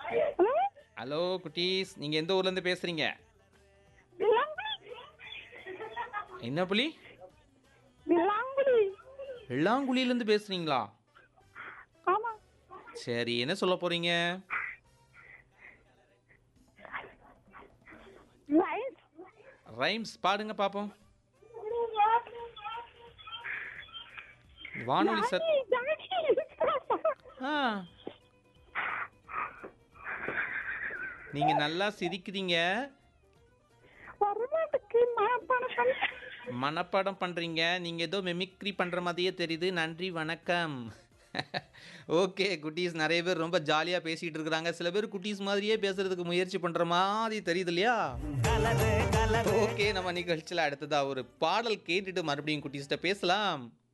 hello hello குட்டீஸ் நீங்கள் எந்த ஊர்லேருந்து பேசுகிறீங்க வில்லாங்குடி என்ன புலி வில்லாங்குடி வெள்ளாங்குழியிலேருந்து பேசுகிறீங்களா ஆமா சரி என்ன சொல்ல போகிறீங்க ரைஸ் ரைம்ஸ் பாடுங்க பார்ப்போம் வானொலி சத் ஆ நீங்கள் நல்லா சிரிக்கிறீங்க வரமாட்டுக்கு மனப்பாடம் பண்ண மனப்பாடம் பண்ணுறீங்க நீங்கள் ஏதோ மெமிக்ரி பண்ணுற மாதிரியே தெரியுது நன்றி வணக்கம் ஓகே குட்டீஸ் நிறைய பேர் ரொம்ப ஜாலியாக பேசிகிட்டு இருக்கிறாங்க சில பேர் குட்டீஸ் மாதிரியே பேசுறதுக்கு முயற்சி பண்ணுற மாதிரி தெரியுது இல்லையா ஓகே நம்ம நிகழ்ச்சியில் அடுத்ததா ஒரு பாடல் கேட்டுட்டு மறுபடியும் குட்டீஸ்கிட்ட பேசலாம்